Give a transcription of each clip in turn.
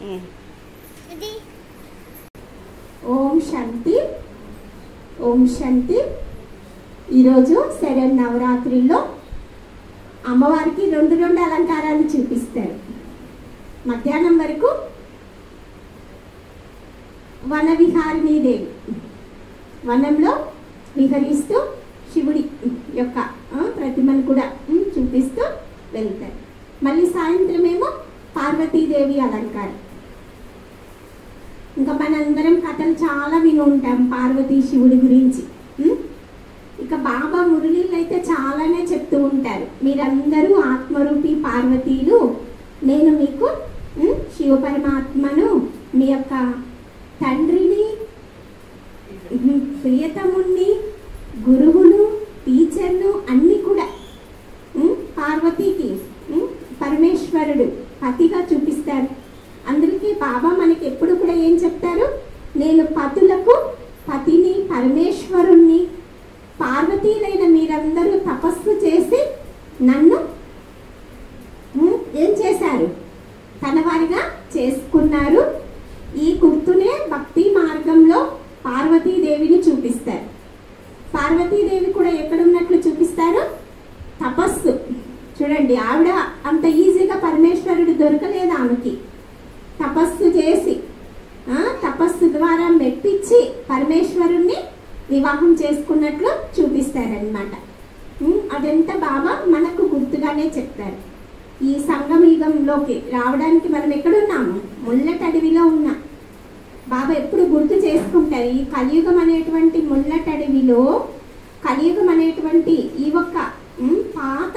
ఇది ఓం శాంతి ఓం శాంతి ఈరోజు శరణ్ నవరాత్రిలో అమ్మవారికి రెండు రెండు అలంకారాలు చూపిస్తారు మధ్యాహ్నం వరకు వన విహారిణీ దేవి వనంలో విహరిస్తూ శివుడి యొక్క ఆ, ప్రతిమను కూడా ఉమ్, చూపిస్తూ వెళ్తారు మళ్ళీ సాయంత్రం ఏమో పార్వతీదేవి అలంకారం ఇంకా మనందరం కథలు చాలా విని ఉంటాం పార్వతీ శివుడి గురించి ఉం? ఇక బాబా మురళీలు అయితే చాలానే చెప్తూ ఉంటారు మీరందరూ ఆత్మరూపి పార్వతీలు నేను మీకు ఉం, శివ పరమాత్మను మీ యొక్క తండ్రిని ఉం, ప్రియతముణ్ణి గురువును టీచర్ను అన్నీ కూడా ఉం, పార్వతీకి ఉం, పరమేశ్వరుడు పతిగా చూపిస్తారు అందరికీ బాబా మనకి ఎప్పుడు కూడా ఏం చెప్తారు నేను పతులకు పతిని పరమేశ్వరుణ్ణి పార్వతీలైన మీరందరూ తపస్సు చేసి నన్ను ఉమ్, ఏం చేశారు తన వారిగా చేసుకున్నారు ఈ గుర్తునే భక్తి మార్గంలో పార్వతీదేవిని చూపిస్తారు పార్వతీదేవి కూడా ఎక్కడున్నట్లు చూపిస్తారు తపస్సు చూడండి ఆవిడ అంత ఈజీగా పరమేశ్వరుడు దొరకలేదు ఆమెకి తపస్సు చేసి ఆ, తపస్సు ద్వారా మెప్పించి పరమేశ్వరుణ్ణి వివాహం చేసుకున్నట్లు చూపిస్తారనమాట అదంతా బాబా మనకు గుర్తుగానే చెప్తారు ఈ సంగమయుగంలోకి రావడానికి మనం ఎక్కడున్నాము ముళ్ళటడవిలో ఉన్నాం బాబా ఎప్పుడు గుర్తు చేసుకుంటారు ఈ కలియుగం అనేటువంటి ముళ్ళటడవిలో కలియుగం అనేటువంటి ఈ ఒక్క ఉమ్, పాత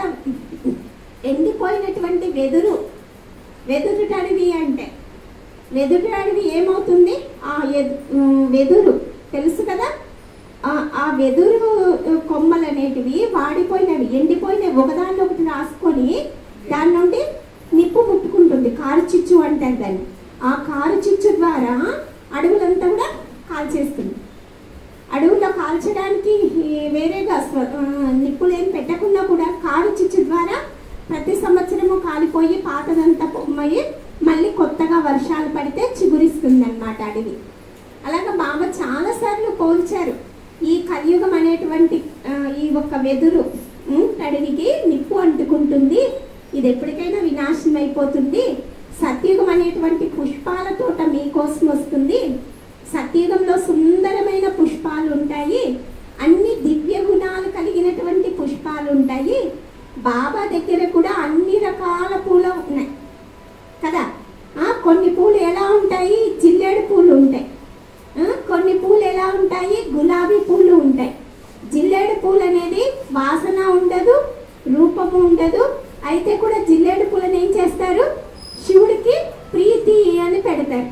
ఎండిపోయినటువంటి వెదురు వెదురుటడివి అంటే వెదురు అడవి ఏమవుతుంది ఆ ఎదు- ఉమ్, వెదురు తెలుసు కదా ఆ ఆ వెదురు కొమ్మలు అనేటివి వాడిపోయినవి ఎండిపోయినవి ఒకదాన్ని ఒకటి రాసుకొని దాని నుండి నిప్పు ముట్టుకుంటుంది కారు చిచ్చు అంటారు దాన్ని ఆ కారు చిచ్చు ద్వారా అడవులంతా కూడా కాల్చేస్తుంది అడవుల్లో కాల్చడానికి ఈ వేరేగా స్వ- ఆ, నిప్పులేం పెట్టకుండా కూడా కారు చిచ్చు ద్వారా ప్రతి సంవత్సరము కాలిపోయి పాతదంతా పొమ్మయి మళ్ళీ కొత్తగా వర్షాలు పడితే చిగురిస్తుంది అనమాట అడవి అలాగా బాబా చాలాసార్లు పోల్చారు ఈ కలియుగం అనేటువంటి ఆ, ఈ ఒక్క వెదురు ఉమ్, అడవికి నిప్పు అంటుకుంటుంది ఇది ఎప్పటికైనా వినాశనం అయిపోతుంది సత్యుగం అనేటువంటి పుష్పాల తోట మీకోసం వస్తుంది సత్యుగంలో సుందరమైన పుష్పాలు ఉంటాయి అన్ని దివ్య గుణాలు కలిగినటువంటి పుష్పాలు ఉంటాయి బాబా దగ్గర కూడా అన్ని రకాల పూలు ఉన్నాయి కదా ఆ, కొన్ని పూలు ఎలా ఉంటాయి జిల్లేడు పూలు ఉంటాయి ఆ, కొన్ని పూలు ఎలా ఉంటాయి గులాబీ పూలు ఉంటాయి జిల్లేడు పూలు అనేది వాసన ఉండదు రూపము ఉండదు అయితే కూడా జిల్లేడు పూలను ఏం చేస్తారు శివుడికి ప్రీతి అని పెడతారు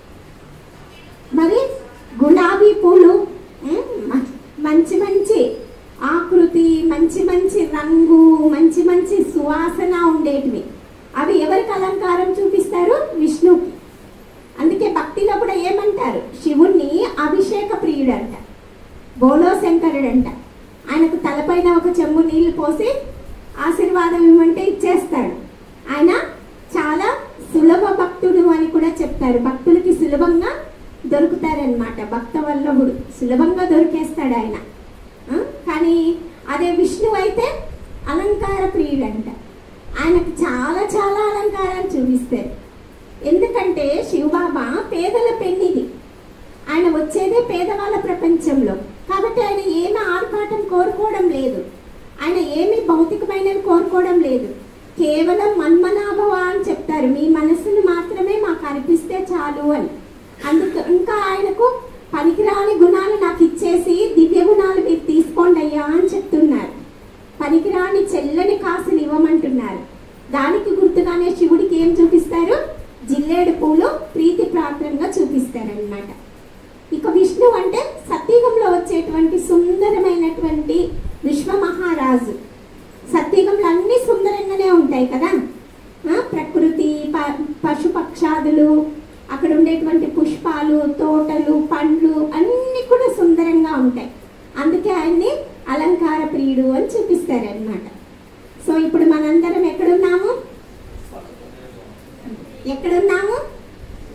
మరి గులాబీ పూలు ఉమ్, మ- మంచి మంచి ఆకృతి మంచి మంచి రంగు మంచి మంచి సువాసన ఉండేటివి అవి ఎవరికి అలంకారం చూపిస్తారు విష్ణుకి అందుకే భక్తిలో కూడా ఏమంటారు శివుణ్ణి అభిషేక ప్రియుడు అంట బోలో శంకరుడు అంట ఆయనకు తలపైన ఒక చెంబు నీళ్లు పోసి ఆశీర్వాదం ఇవ్వమంటే ఇచ్చేస్తాడు ఆయన చాలా సులభ భక్తుడు అని కూడా చెప్తారు భక్తులకి సులభంగా దొరుకుతారనమాట భక్త వల్లభుడు సులభంగా దొరికేస్తాడు ఆయన ఆ? కానీ అదే విష్ణువు అయితే అలంకార ప్రియుడు అంట ఆయనకు చాలా చాలా అలంకారాలు చూపిస్తారు ఎందుకంటే శివబాబా పేదల పెన్నిది ఆయన వచ్చేదే పేదవాళ్ళ ప్రపంచంలో కాబట్టి ఆయన ఏమి ఆర్భాటం కోరుకోవడం లేదు ఆయన ఏమి భౌతికమైనవి కోరుకోవడం లేదు కేవలం మన్మనాభవ అని చెప్తారు మీ మనసును మాత్రమే మాకు అర్పిస్తే చాలు అని అందుకు ఇంకా ఆయనకు పనికిరాని గుణాలు నాకు ఇచ్చేసి దివ్య గుణాలు మీరు తీసుకోండి అయ్యా అని చెప్తున్నారు పనికిరాని చెల్లని కాసులు ఇవ్వమంటున్నారు దానికి గుర్తుగానే శివుడికి ఏం చూపిస్తారు జిల్లేడు పూలు ప్రీతి ప్రాత్రంగా చూపిస్తారనమాట ఇక విష్ణు అంటే సత్యుగంలో వచ్చేటువంటి సుందరమైనటువంటి విశ్వ మహారాజు సత్యుగంలో అన్ని సుందరంగానే ఉంటాయి కదా ఆ, ప్రకృతి ప పశు పక్షాదులు అక్కడ ఉండేటువంటి పుష్పాలు తోటలు పండ్లు అన్నీ కూడా సుందరంగా ఉంటాయి అందుకే ఆయన్ని అలంకార ప్రియుడు అని చూపిస్తారనమాట సో ఇప్పుడు మనందరం ఎక్కడున్నాము ఎక్కడున్నాము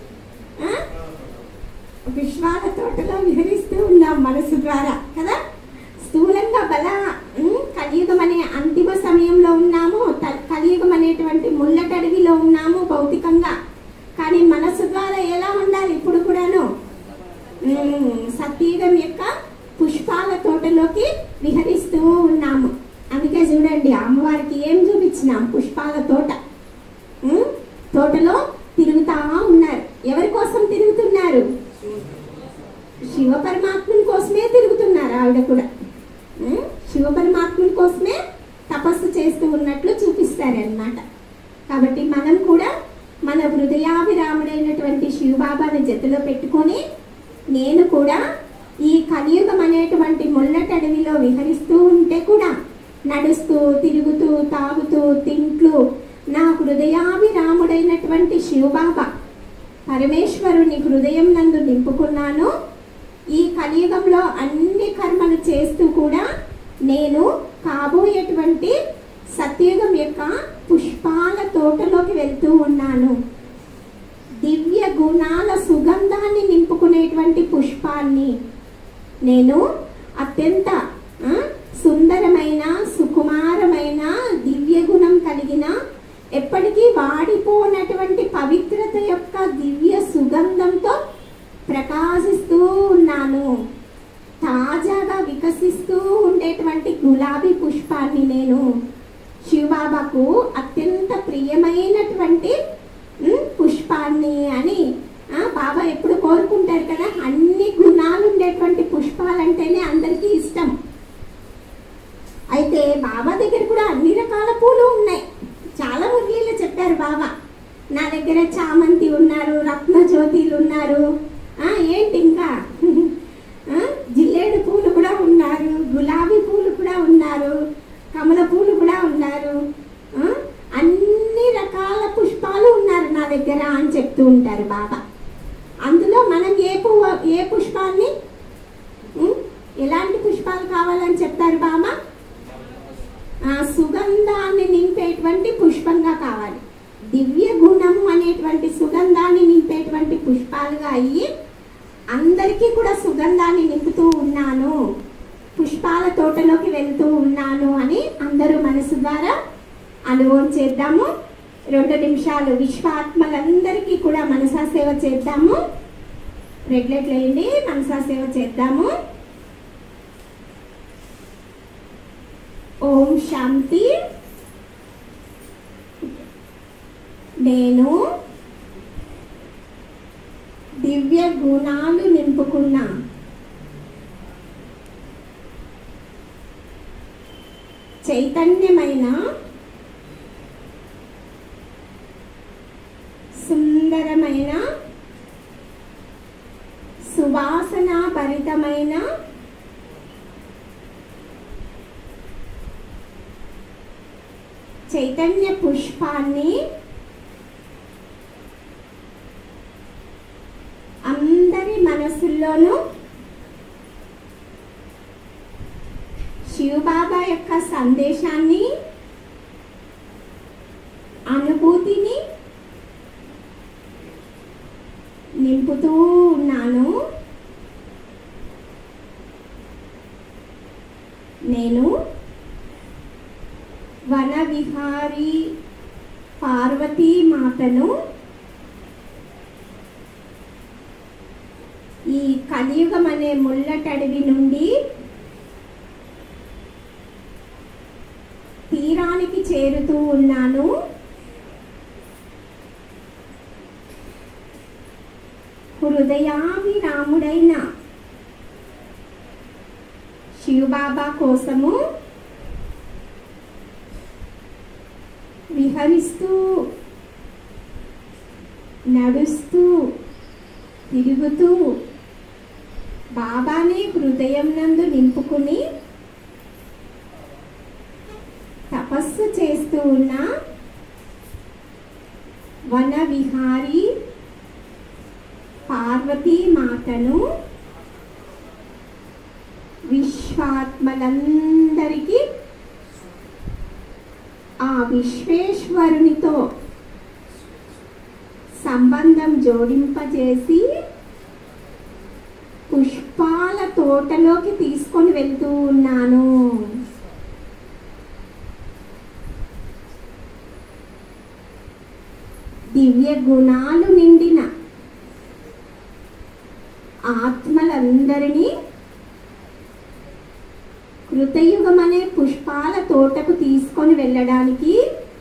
అనేటువంటి ముళ్ళటడవిలో ఉన్నాము భౌతికంగా కానీ మనసు ద్వారా ఎలా ఉండాలి ఇప్పుడు కూడాను ఉమ్, సత్యుగం యొక్క పుష్పాల తోటలోకి విహరిస్తూ ఉన్నాము అందుకే చూడండి అమ్మవారికి ఏం చూపించినాం పుష్పాల తోట ఉమ్, తోటలో తిరుగుతా ఉన్నారు ఎవరి కోసం తిరుగుతున్నారు శివ పరమాత్ముని కోసమే తిరుగుతున్నారు ఆవిడ కూడా ఉమ్, శివ పరమాత్ముని కోసమే తపస్సు చేస్తూ ఉన్నట్లు చూపిస్తారన్నమాట కాబట్టి మనం కూడా మన హృదయాభిరాముడైనటువంటి శివబాబాని జతలో పెట్టుకొని నేను కూడా ఈ కలియుగం అనేటువంటి ముళ్ళటడవిలో విహరిస్తూ ఉంటే కూడా నడుస్తూ తిరుగుతూ తాగుతూ తింట్లు నా హృదయాభిరాముడైనటువంటి శివబాబా పరమేశ్వరుని హృదయం నందు నింపుకున్నాను ఈ కలియుగంలో అన్ని కర్మలు చేస్తూ కూడా నేను కాబోయేటువంటి సత్యుగం యొక్క పుష్పాల తోటలోకి వెళ్తూ ఉన్నాను దివ్య గుణాల సుగంధాన్ని నింపుకునేటువంటి పుష్పాన్ని నేను అత్యంత ఆ, సుందరమైన సుకుమారమైన దివ్య గుణం కలిగిన ఎప్పటికీ వాడిపోనటువంటి పవిత్రత యొక్క దివ్య సుగంధంతో ప్రకాశిస్తూ ఉన్నాను తాజాగా వికసిస్తూ ఉండేటువంటి గులాబీ పుష్పాన్ని నేను శివబాబాకు అత్యంత ప్రియమైనటువంటి ఉమ్, పుష్పాన్ని అని ఆ, బాబా ఎప్పుడు కోరుకుంటారు కదా అన్ని గుణాలు ఉండేటువంటి పుష్పాలంటేనే అందరికీ ఇష్టం అయితే బాబా దగ్గర కూడా అన్ని రకాల పూలు ఉన్నాయి చాలా మురళీలు చెప్పారు బాబా నా దగ్గర చామంతి ఉన్నారు రత్నజ్యోతిలు ఉన్నారు ఆ, ఏంటి ఇంకా ఆ, జిల్లేడు పూలు కూడా ఉన్నారు గులాబీ పూలు కూడా ఉన్నారు కమల పూలు కూడా ఉన్నారు ఆ, అన్ని రకాల పుష్పాలు ఉన్నారు నా దగ్గర అని చెప్తూ ఉంటారు బాబా అందులో మనం ఏ పువ్వు ఏ పుష్పాన్ని ఉం? ఎలాంటి పుష్పాలు కావాలని చెప్తారు బాబా ఆ సుగంధాన్ని నింపేటువంటి పుష్పంగా కావాలి దివ్య గుణము అనేటువంటి సుగంధాన్ని నింపేటువంటి పుష్పాలుగా అయ్యి అందరికీ కూడా సుగంధాన్ని నింపుతూ ఉన్నాను పుష్పాల తోటలోకి వెళ్తూ ఉన్నాను అని అందరూ మనసు ద్వారా అనుభవం చేద్దాము రెండు నిమిషాలు విశ్వాత్మలందరికీ కూడా మనసా సేవ చేద్దాము రెగ్యులేట్ వేయండి మనసా సేవ చేద్దాము ఓం శాంతి నేను దివ్య గుణాలు నింపుకున్న చైతన్యమైన సుందరమైన సువాసన భరితమైన చైతన్య పుష్పాన్ని అందరి మనసుల్లోనూ శివబాబా యొక్క సందేశాన్ని అనుభూతిని నింపుతూ ఉన్నాను నేను వన విహారీ పార్వతీ మాతను ఈ కలియుగం అనే ముళ్ళటడివి నుండి తీరానికి చేరుతూ ఉన్నాను హృదయాభిరాముడైన శివబాబా కోసము విహరిస్తూ నడుస్తూ తిరుగుతూ బాబాని హృదయం నందు నింపుకుని తపస్సు చేస్తూ ఉన్న వన విహారీ పార్వతీ మాతను విశ్వాత్మలందరికీ ఆ విశ్వేశ్వరునితో సంబంధం జోడింపజేసి పుష్పాల తోటలోకి తీసుకొని వెళ్తూ ఉన్నాను దివ్య గుణాలు నిండిన ఆత్మలందరినీ కృతయుగం అనే పుష్పాల తోటకు తీసుకొని వెళ్ళడానికి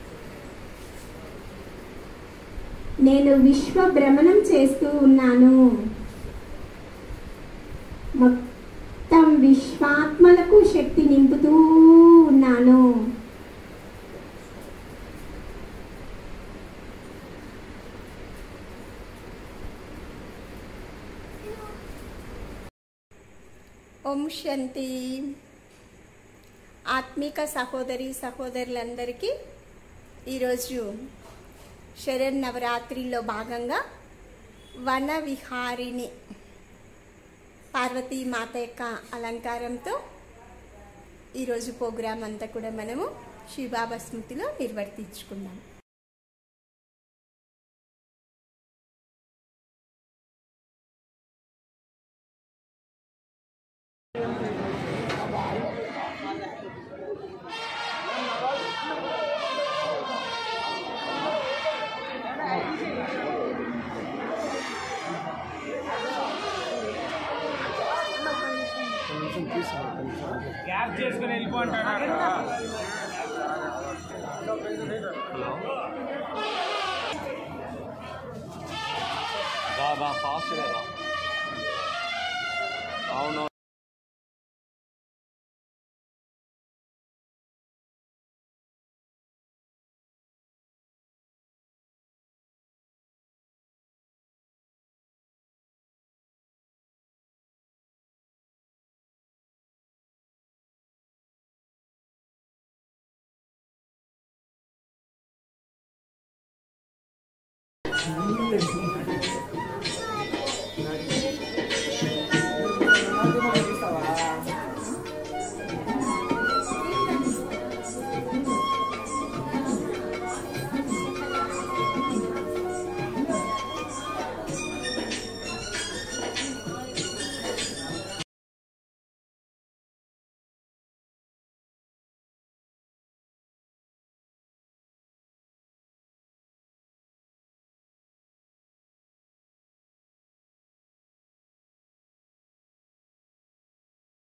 నేను విశ్వ భ్రమణం చేస్తూ ఉన్నాను మొత్తం విశ్వాత్మలకు శక్తి నింపుతూ ఉన్నాను ఓం శాంతి ఆత్మిక సహోదరి సహోదరులందరికీ ఈరోజు శరణ్ నవరాత్రిలో భాగంగా వన విహారిణి పార్వతీ మాత యొక్క అలంకారంతో ఈరోజు ప్రోగ్రాం అంతా కూడా మనము శివబాబా స్మృతిలో నిర్వర్తించుకుందాం క్యాబ్ చేసుకుని వెళ్ళిపోంటాడు రా రా ఫాస్ట్గా రా అవును ఆ